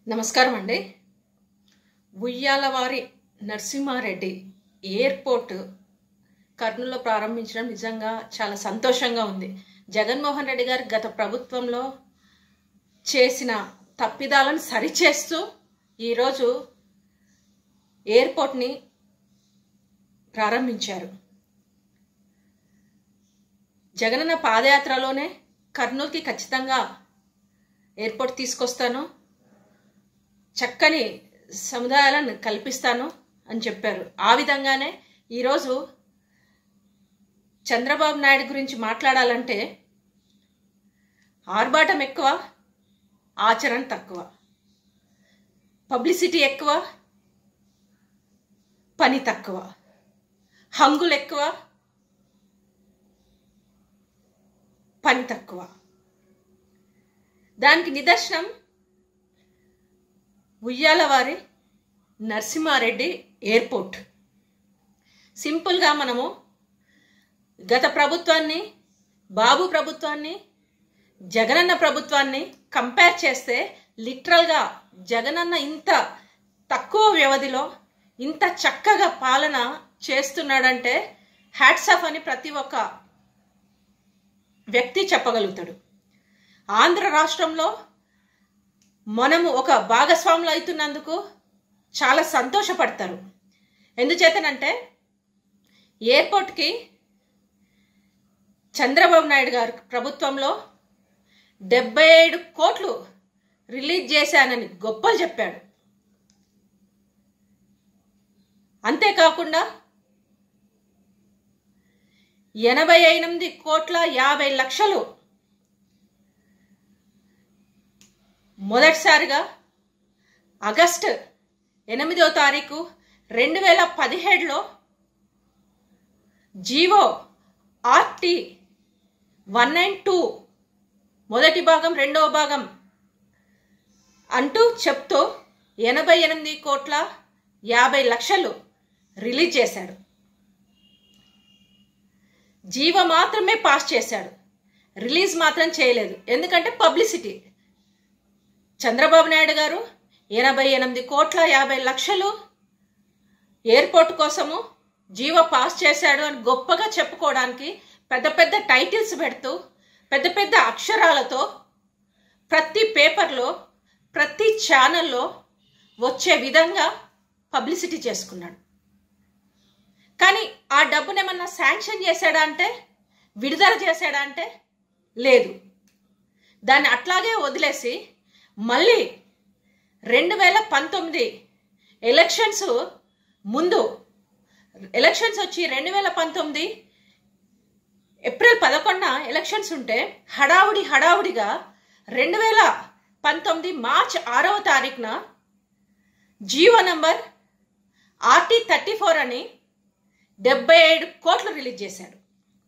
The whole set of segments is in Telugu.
నమస్కారం అండి ఉయ్యాలవారి నరసింహారెడ్డి ఎయిర్పోర్ట్ కర్నూలులో ప్రారంభించడం నిజంగా చాలా సంతోషంగా ఉంది జగన్మోహన్ రెడ్డి గారు గత ప్రభుత్వంలో చేసిన తప్పిదాలను సరిచేస్తూ ఈరోజు ఎయిర్పోర్ట్ని ప్రారంభించారు జగనన్న పాదయాత్రలోనే కర్నూలుకి ఖచ్చితంగా ఎయిర్పోర్ట్ తీసుకొస్తాను చక్కని సముదాయాలను కల్పిస్తాను అని చెప్పారు ఆ విధంగానే ఈరోజు చంద్రబాబు నాయుడు గురించి మాట్లాడాలంటే ఆర్భాటం ఎక్కువ ఆచరణ తక్కువ పబ్లిసిటీ ఎక్కువ పని తక్కువ హంగులు ఎక్కువ పని తక్కువ దానికి నిదర్శనం ఉయ్యాలవారి నరసింహారెడ్డి ఎయిర్పోర్ట్ సింపుల్గా మనము గత ప్రభుత్వాన్ని బాబు ప్రభుత్వాన్ని జగనన్న ప్రభుత్వాన్ని కంపేర్ చేస్తే లిటరల్గా జగనన్న ఇంత తక్కువ వ్యవధిలో ఇంత చక్కగా పాలన చేస్తున్నాడంటే హ్యాట్సాఫ్ అని ప్రతి ఒక్క వ్యక్తి చెప్పగలుగుతాడు ఆంధ్ర రాష్ట్రంలో మనము ఒక భాగస్వాములు అవుతున్నందుకు చాలా సంతోషపడతారు ఎందుచేతనంటే ఎయిర్పోర్ట్కి చంద్రబాబు నాయుడు గారు ప్రభుత్వంలో డెబ్బై ఏడు కోట్లు రిలీజ్ చేశానని గొప్పలు చెప్పాడు అంతేకాకుండా ఎనభై ఎనిమిది కోట్ల యాభై లక్షలు మొదటిసారిగా ఆగస్ట్ ఎనిమిదో తారీఖు రెండు వేల పదిహేడులో GO RT one nine two మొదటి భాగం రెండవ భాగం అంటూ చెప్తూ ఎనభై ఎనిమిది కోట్ల యాభై లక్షలు రిలీజ్ చేశాడు జీవ మాత్రమే పాస్ చేశాడు రిలీజ్ మాత్రం చేయలేదు ఎందుకంటే పబ్లిసిటీ చంద్రబాబు నాయుడు గారు ఎనభై ఎనిమిది కోట్ల యాభై లక్షలు ఎయిర్పోర్ట్ కోసము జీవో పాస్ చేశాడు అని గొప్పగా చెప్పుకోవడానికి పెద్ద పెద్ద టైటిల్స్ పెడుతూ పెద్ద పెద్ద అక్షరాలతో ప్రతి పేపర్లో ప్రతి ఛానల్లో వచ్చే విధంగా పబ్లిసిటీ చేసుకున్నాడు కానీ ఆ డబ్బును ఏమన్నా శాంక్షన్ చేశాడా అంటే విడుదల చేశాడా అంటే లేదు దాన్ని అట్లాగే వదిలేసి మళ్ళీ రెండు వేల పంతొమ్మిది ఎలక్షన్స్ ముందు ఎలక్షన్స్ వచ్చి రెండు వేల పంతొమ్మిది ఏప్రిల్ పదకొండున ఎలక్షన్స్ ఉంటే హడావుడి హడావుడిగా రెండు వేల పంతొమ్మిది మార్చ్ ఆరవ తారీఖున GO number RT thirty four అని డెబ్బై ఏడు కోట్లు రిలీజ్ చేశాడు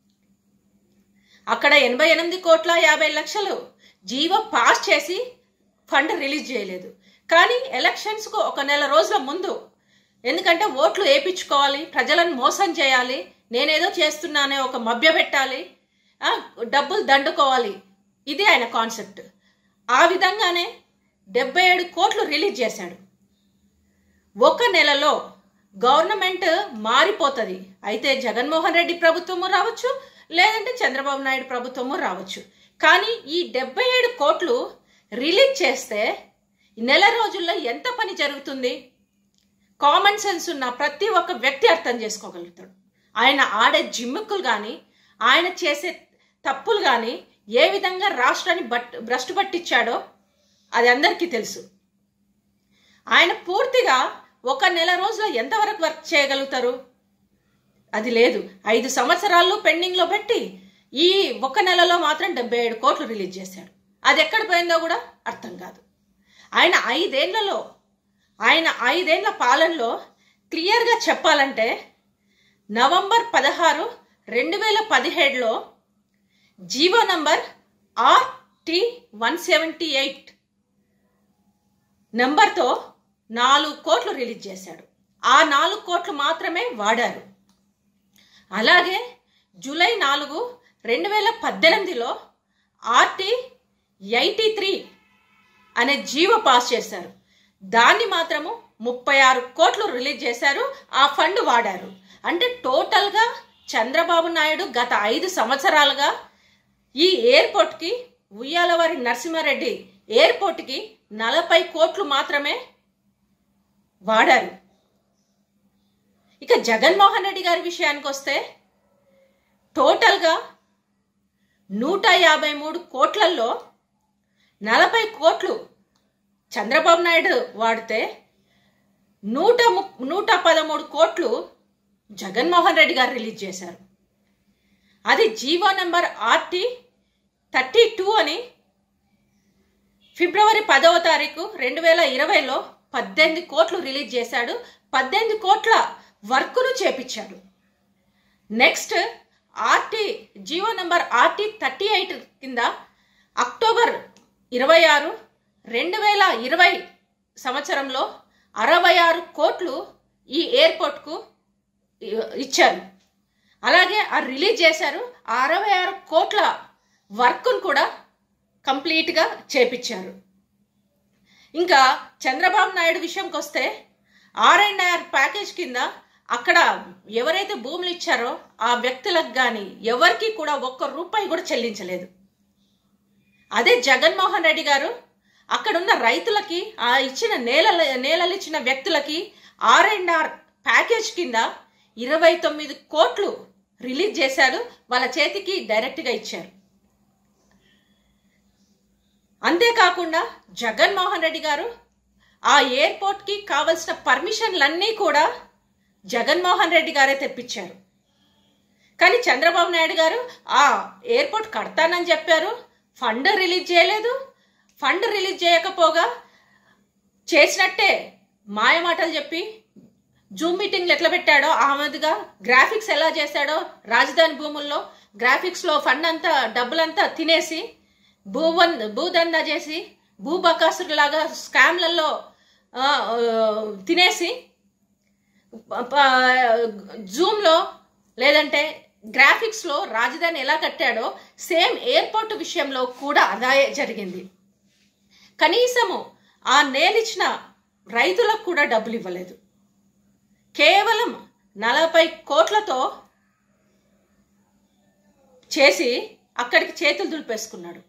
అక్కడ ఎనభై ఎనిమిది కోట్ల యాభై లక్షలు జీవో పాస్ చేసి ఫండ్ రిలీజ్ చేయలేదు కానీ ఎలక్షన్స్కు ఒక నెల రోజుల ముందు ఎందుకంటే ఓట్లు వేయించుకోవాలి ప్రజలను మోసం చేయాలి నేనేదో చేస్తున్నానే ఒక మభ్య పెట్టాలి డబ్బులు దండుకోవాలి ఇది ఆయన కాన్సెప్ట్ ఆ విధంగానే డెబ్బై ఏడు కోట్లు రిలీజ్ చేశాడు ఒక నెలలో గవర్నమెంట్ మారిపోతుంది అయితే జగన్మోహన్ రెడ్డి ప్రభుత్వము రావచ్చు లేదంటే చంద్రబాబు నాయుడు ప్రభుత్వము రావచ్చు కానీ ఈ డెబ్బై ఏడు కోట్లు రిలీజ్ చేస్తే నెల రోజుల్లో ఎంత పని జరుగుతుంది కామన్ సెన్స్ ఉన్న ప్రతి ఒక్క వ్యక్తి అర్థం చేసుకోగలుగుతాడు ఆయన ఆడే జిమ్ముక్కులు కానీ ఆయన చేసే తప్పులు కానీ ఏ విధంగా రాష్ట్రాన్ని బట్ భ్రష్టు పట్టించాడో అది అందరికీ తెలుసు ఆయన పూర్తిగా ఒక నెల రోజుల్లో ఎంతవరకు వర్క్ చేయగలుగుతారు అది లేదు ఐదు సంవత్సరాలు పెండింగ్లో పెట్టి ఈ ఒక నెలలో మాత్రం డెబ్బై ఏడు కోట్లు రిలీజ్ చేశాడు అది ఎక్కడ పోయిందో కూడా అర్థం కాదు ఆయన ఐదేళ్లలో ఆయన ఐదేళ్ల పాలనలో క్లియర్గా చెప్పాలంటే నవంబర్ పదహారు రెండు వేల పదిహేడులో GO number RT one seventy eight నెంబర్తో నాలుగు కోట్లు రిలీజ్ చేశాడు ఆ నాలుగు కోట్లు మాత్రమే వాడారు అలాగే జూలై నాలుగు రెండు వేల పద్దెనిమిదిలో ఆర్టీ ఎయిటీ త్రీ అనే జీవో పాస్ చేశారు దాన్ని మాత్రము ముప్పై ఆరు కోట్లు రిలీజ్ చేశారు ఆ ఫండ్ వాడారు అంటే టోటల్గా చంద్రబాబు నాయుడు గత ఐదు సంవత్సరాలుగా ఈ ఎయిర్పోర్ట్కి ఉయ్యాలవారి నరసింహారెడ్డి ఎయిర్పోర్ట్కి నలభై కోట్లు మాత్రమే వాడారు ఇక జగన్మోహన్ రెడ్డి గారి విషయానికి వస్తే టోటల్గా నూట యాభై మూడు కోట్లలో నలభై కోట్లు చంద్రబాబు నాయుడు వాడితే నూట ము నూట పదమూడు కోట్లు జగన్మోహన్ రెడ్డి గారు రిలీజ్ చేశారు అది GO number RT thirty two అని ఫిబ్రవరి పదవ తారీఖు రెండు వేల ఇరవైలో పద్దెనిమిది కోట్లు రిలీజ్ చేశాడు పద్దెనిమిది కోట్ల వర్కును చేపించాడు next RT GO number RT thirty eight కింద అక్టోబర్ ఇరవై ఆరు రెండు వేల ఇరవై సంవత్సరంలో అరవై ఆరు కోట్లు ఈ ఎయిర్పోర్ట్కు ఇ- ఇచ్చారు అలాగే ఆ రిలీజ్ చేశారు ఆ అరవై ఆరు కోట్ల వర్క్ను కూడా కంప్లీట్గా చేపించారు ఇంకా చంద్రబాబు నాయుడు విషయంకి వస్తే ఆర్ అండ్ ఆర్ ప్యాకేజ్ కింద అక్కడ ఎవరైతే భూములు ఇచ్చారో ఆ వ్యక్తులకు కానీ ఎవరికి కూడా ఒక్క రూపాయి కూడా చెల్లించలేదు అదే జగన్మోహన్ రెడ్డి గారు అక్కడున్న రైతులకి ఆ ఇచ్చిన నేలలు నేలలు ఇచ్చిన వ్యక్తులకి ఆర్ అండ్ ఆర్ ప్యాకేజ్ కింద ఇరవై తొమ్మిది కోట్లు రిలీజ్ చేశారు వాళ్ళ చేతికి డైరెక్ట్గా ఇచ్చారు అంతేకాకుండా జగన్మోహన్ రెడ్డి గారు ఆ ఎయిర్పోర్ట్కి కావలసిన పర్మిషన్లన్నీ కూడా జగన్మోహన్ రెడ్డి గారే తెప్పించారు కానీ చంద్రబాబు నాయుడు గారు ఆ ఎయిర్పోర్ట్ కడతానని చెప్పారు ఫండ్ రిలీజ్ చేయలేదు ఫండ్ రిలీజ్ చేయకపోగా చేసినట్టే మాయమాటలు చెప్పి జూమ్ మీటింగ్లు ఎట్లా పెట్టాడో ఆమెదిగా గ్రాఫిక్స్ ఎలా చేశాడో రాజధాని భూముల్లో గ్రాఫిక్స్లో ఫండ్ అంతా డబ్బులంతా తినేసి భూవన్ భూదందా చేసి భూబకాసురులాగా స్కామ్లలో ఆ, ఆ, తినేసి జూమ్లో లేదంటే గ్రాఫిక్స్లో రాజధాని ఎలా కట్టాడో సేమ్ ఎయిర్పోర్ట్ విషయంలో కూడా అదే జరిగింది కనీసము ఆ నేలిచ్చిన రైతులకు కూడా డబ్బులు ఇవ్వలేదు కేవలం నలభై కోట్లతో చేసి అక్కడికి చేతులు దులిపేసుకున్నాడు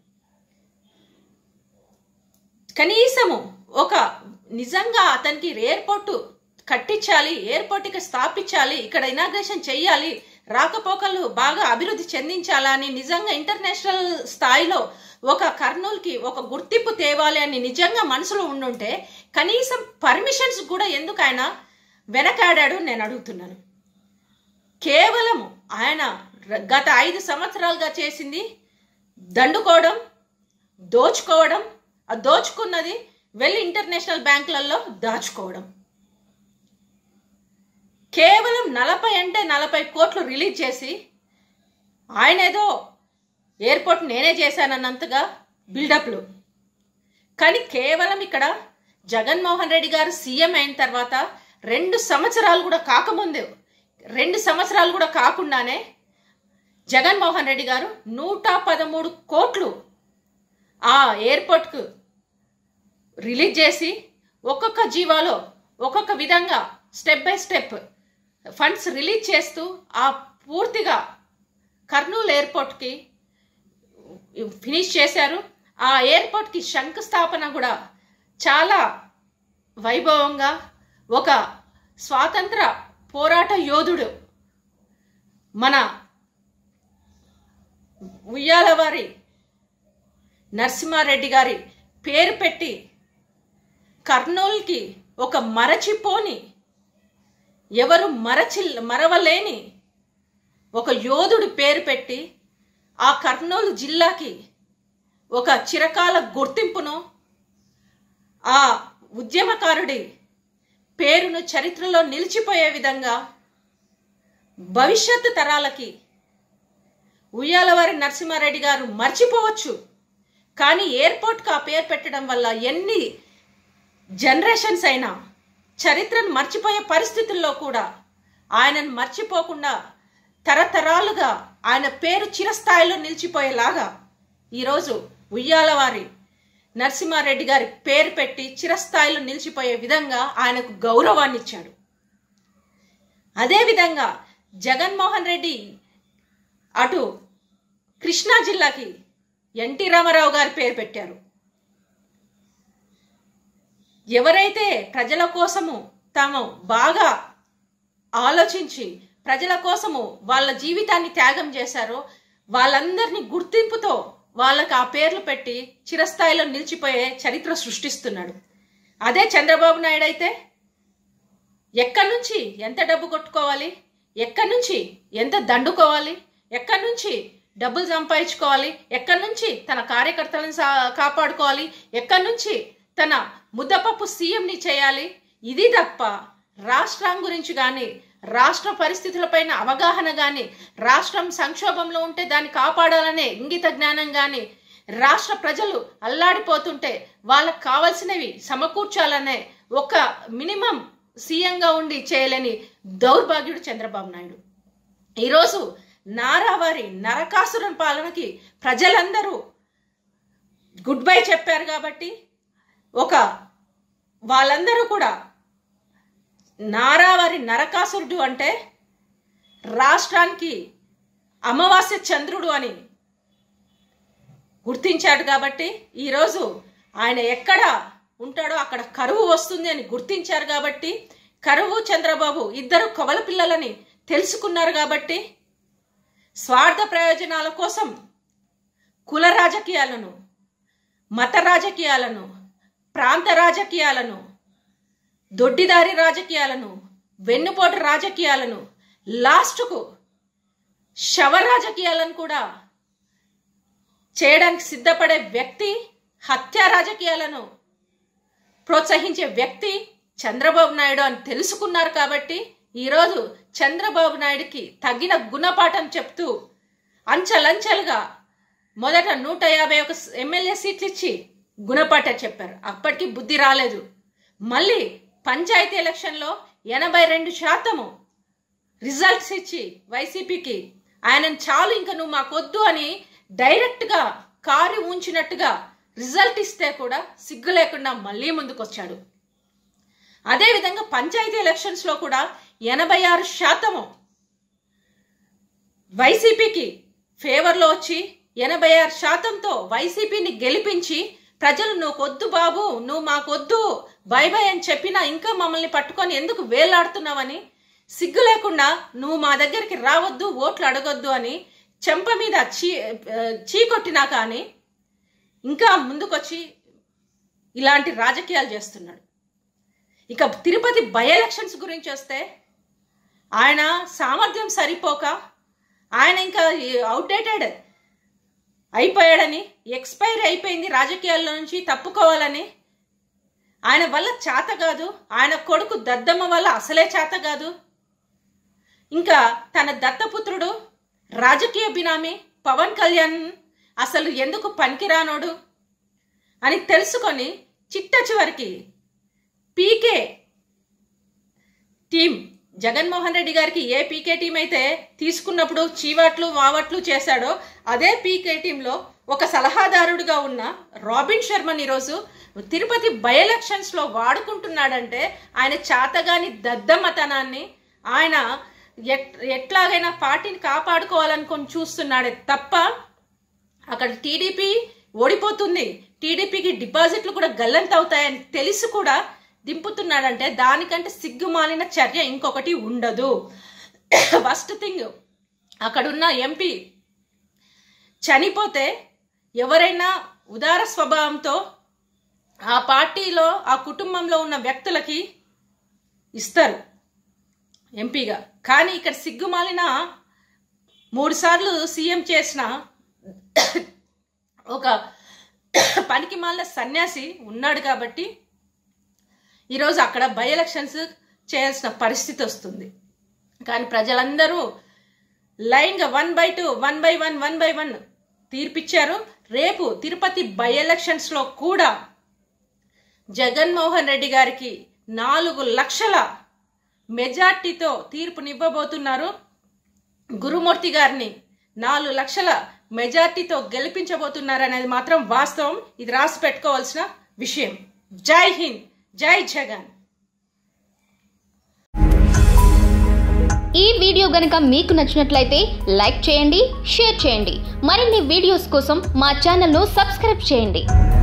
కనీసము ఒక నిజంగా అతనికి ఎయిర్పోర్ట్ కట్టించాలి ఎయిర్పోర్ట్కి స్థాపించాలి ఇక్కడ ఇనాగ్రేషన్ చెయ్యాలి రాకపోకలు బాగా అభివృద్ధి చెందించాలా అని నిజంగా ఇంటర్నేషనల్ స్థాయిలో ఒక కర్నూలుకి ఒక గుర్తింపు తేవాలి అని నిజంగా మనసులో ఉండుంటే కనీసం పర్మిషన్స్ కూడా ఎందుకు ఆయన వెనకాడాడు నేను అడుగుతున్నాను కేవలం ఆయన ర- గత ఐదు సంవత్సరాలుగా చేసింది దండుకోవడం దోచుకోవడం ఆ దోచుకున్నది వెళ్ళి ఇంటర్నేషనల్ బ్యాంకులలో దాచుకోవడం కేవలం నలభై అంటే నలభై కోట్లు రిలీజ్ చేసి ఆయన ఏదో ఎయిర్పోర్ట్ నేనే చేశానన్నంతగా బిల్డప్లు కానీ కేవలం ఇక్కడ జగన్మోహన్ రెడ్డి గారు సీఎం అయిన తర్వాత రెండు సంవత్సరాలు కూడా కాకముందే రెండు సంవత్సరాలు కూడా కాకుండానే జగన్మోహన్ రెడ్డి గారు నూట పదమూడు కోట్లు ఆ ఎయిర్పోర్ట్కు రిలీజ్ చేసి ఒక్కొక్క జీవాలో ఒక్కొక్క విధంగా step by step funds release చేస్తూ ఆ పూర్తిగా కర్నూలు ఎయిర్పోర్ట్కి ఫినిష్ చేశారు ఆ ఎయిర్పోర్ట్కి శంకుస్థాపన కూడా చాలా వైభవంగా ఒక స్వాతంత్ర పోరాట యోధుడు మన ఉయ్యాలవారి నరసింహారెడ్డి గారి పేరు పెట్టి కర్నూలుకి ఒక మరచిపోని ఎవరు మరచి మరవలేని ఒక యోధుడి పేరు పెట్టి ఆ కర్నూలు జిల్లాకి ఒక చిరకాల గుర్తింపును ఆ ఉద్యమకారుడి పేరును చరిత్రలో నిలిచిపోయే విధంగా భవిష్యత్తు తరాలకి ఉయ్యాలవారి నరసింహారెడ్డి గారు మర్చిపోవచ్చు కానీ ఎయిర్పోర్ట్కి ఆ పేరు పెట్టడం వల్ల ఎన్ని జనరేషన్స్ అయినా చరిత్రను మర్చిపోయే పరిస్థితుల్లో కూడా ఆయనను మర్చిపోకుండా తరతరాలుగా ఆయన పేరు చిరస్థాయిలో నిలిచిపోయేలాగా ఈరోజు ఉయ్యాలవారి నరసింహారెడ్డి గారి పేరు పెట్టి చిరస్థాయిలో నిలిచిపోయే విధంగా ఆయనకు గౌరవాన్ని ఇచ్చాడు అదేవిధంగా జగన్మోహన్ రెడ్డి అటు కృష్ణా జిల్లాకి ఎన్టీ రామారావు గారి పేరు పెట్టారు ఎవరైతే ప్రజల కోసము తాము బాగా ఆలోచించి ప్రజల కోసము వాళ్ళ జీవితాన్ని త్యాగం చేశారో వాళ్ళందరినీ గుర్తింపుతో వాళ్ళకి ఆ పేర్లు పెట్టి చిరస్థాయిలో నిలిచిపోయే చరిత్ర సృష్టిస్తున్నాడు అదే చంద్రబాబు నాయుడు అయితే ఎక్కడి నుంచి ఎంత డబ్బు కొట్టుకోవాలి ఎక్కడి నుంచి ఎంత దండుకోవాలి ఎక్కడి నుంచి డబ్బులు సంపాదించుకోవాలి ఎక్కడి నుంచి తన కార్యకర్తలను సా- కాపాడుకోవాలి ఎక్కడి నుంచి తన ముద్దపప్పు సీఎంని చేయాలి ఇది తప్ప రాష్ట్రం గురించి కానీ రాష్ట్ర పరిస్థితులపైన అవగాహన కానీ రాష్ట్రం సంక్షోభంలో ఉంటే దాన్ని కాపాడాలనే ఇంగిత జ్ఞానం కానీ రాష్ట్ర ప్రజలు అల్లాడిపోతుంటే వాళ్ళకు కావాల్సినవి సమకూర్చాలనే ఒక మినిమం సీఎంగా ఉండి చేయలేని దౌర్భాగ్యుడు చంద్రబాబు నాయుడు ఈరోజు నారావారి నరకాసురం పాలనకి ప్రజలందరూ గుడ్ బై చెప్పారు కాబట్టి ఒక వాళ్ళందరూ కూడా నారావారి నరకాసురుడు అంటే రాష్ట్రానికి అమావాస్య చంద్రుడు అని గుర్తించాడు కాబట్టి ఈరోజు ఆయన ఎక్కడ ఉంటాడో అక్కడ కరువు వస్తుంది అని గుర్తించారు కాబట్టి కరువు చంద్రబాబు ఇద్దరు కవల పిల్లలని తెలుసుకున్నారు కాబట్టి స్వార్థ ప్రయోజనాల కోసం కుల రాజకీయాలను మత రాజకీయాలను ప్రాంత రాజకీయాలను దొడ్డిదారి రాజకీయాలను వెన్నుపోటు రాజకీయాలను లాస్ట్కు శవ రాజకీయాలను కూడా చేయడానికి సిద్ధపడే వ్యక్తి హత్య రాజకీయాలను ప్రోత్సహించే వ్యక్తి చంద్రబాబు నాయుడు అని తెలుసుకున్నారు కాబట్టి ఈరోజు చంద్రబాబు నాయుడికి తగిన గుణపాఠం చెప్తూ అంచెలంచెలుగా మొదట నూట యాభై ఒక ఎమ్మెల్యే సీట్లు ఇచ్చి గుణపాఠం చెప్పారు అప్పటికి బుద్ధి రాలేదు మళ్ళీ పంచాయతీ ఎలక్షన్లో ఎనభై రెండు శాతము రిజల్ట్స్ ఇచ్చి వైసీపీకి ఆయనను చాలు ఇంకా నువ్వు మాకొద్దు అని డైరెక్ట్గా కారు ఉంచినట్టుగా రిజల్ట్ ఇస్తే కూడా సిగ్గు లేకుండా మళ్ళీ ముందుకొచ్చాడు అదేవిధంగా పంచాయతీ ఎలక్షన్స్లో కూడా ఎనభై ఆరు శాతము వైసీపీకి ఫేవర్లో వచ్చి ఎనభై ఆరు శాతంతో వైసీపీని గెలిపించి ప్రజలు నువ్వు కొద్దు బాబు నువ్వు మాకొద్దు బై బై అని చెప్పినా ఇంకా మమ్మల్ని పట్టుకొని ఎందుకు వేలాడుతున్నావని సిగ్గు లేకుండా నువ్వు మా దగ్గరికి రావద్దు ఓట్లు అడగొద్దు అని చెంప మీద చీ ఆ, చీకొట్టినా కానీ ఇంకా ముందుకొచ్చి ఇలాంటి రాజకీయాలు చేస్తున్నాడు ఇక తిరుపతి బై ఎలక్షన్స్ గురించి వస్తే ఆయన సామర్థ్యం సరిపోక ఆయన ఇంకా అవుట్డేటెడ్ అయిపోయాడని ఎక్స్పైర్ అయిపోయింది రాజకీయాల్లో నుంచి తప్పుకోవాలని ఆయన వల్ల చేత కాదు ఆయన కొడుకు దద్దమ్మ వల్ల అసలే చేత కాదు ఇంకా తన దత్తపుత్రుడు రాజకీయ బినామీ పవన్ కళ్యాణ్ అసలు ఎందుకు పనికిరానోడు అని తెలుసుకొని చిట్ట చివరికి పీకే టీం జగన్మోహన్ రెడ్డి గారికి ఏ పీకే టీం అయితే తీసుకున్నప్పుడు చీవాట్లు వావట్లు చేశాడో అదే పీకే టీంలో ఒక సలహాదారుడిగా ఉన్న రాబిన్ శర్మన్ ఈరోజు తిరుపతి బై ఎలక్షన్స్లో వాడుకుంటున్నాడంటే ఆయన చాతగాని దద్దమ్మతనాన్ని ఆయన ఎట్ ఎట్లాగైనా పార్టీని కాపాడుకోవాలనుకొని చూస్తున్నాడే తప్ప అక్కడ టీడీపీ ఓడిపోతుంది టీడీపీకి డిపాజిట్లు కూడా గల్లంత అవుతాయని తెలిసి కూడా దింపుతున్నాడంటే దానికంటే సిగ్గుమాలిన చర్య ఇంకొకటి ఉండదు ఫస్ట్ థింగ్ అక్కడున్న ఎంపీ చనిపోతే ఎవరైనా ఉదార స్వభావంతో ఆ పార్టీలో ఆ కుటుంబంలో ఉన్న వ్యక్తులకి ఇస్తారు ఎంపీగా కానీ ఇక్కడ సిగ్గుమాలిన మూడు సార్లు సీఎం చేసిన ఒక పనికి మాలిన సన్యాసి ఉన్నాడు కాబట్టి ఈరోజు అక్కడ బై ఎలక్షన్స్ చేయాల్సిన పరిస్థితి వస్తుంది కానీ ప్రజలందరూ లైన్గా one by two one by one one by one తీర్పిచ్చారు రేపు తిరుపతి బై ఎలక్షన్స్లో కూడా జగన్మోహన్ రెడ్డి గారికి నాలుగు లక్షల మెజార్టీతో తీర్పునివ్వబోతున్నారు గురుమూర్తి గారిని నాలుగు లక్షల మెజార్టీతో గెలిపించబోతున్నారనేది మాత్రం వాస్తవం ఇది రాసి పెట్టుకోవాల్సిన విషయం జై హింద్ జై జగన్ ఈ వీడియో గనుక మీకు నచ్చినట్లయితే లైక్ చేయండి షేర్ చేయండి మరిన్ని వీడియోస్ కోసం మా ఛానల్ను సబ్స్క్రైబ్ చేయండి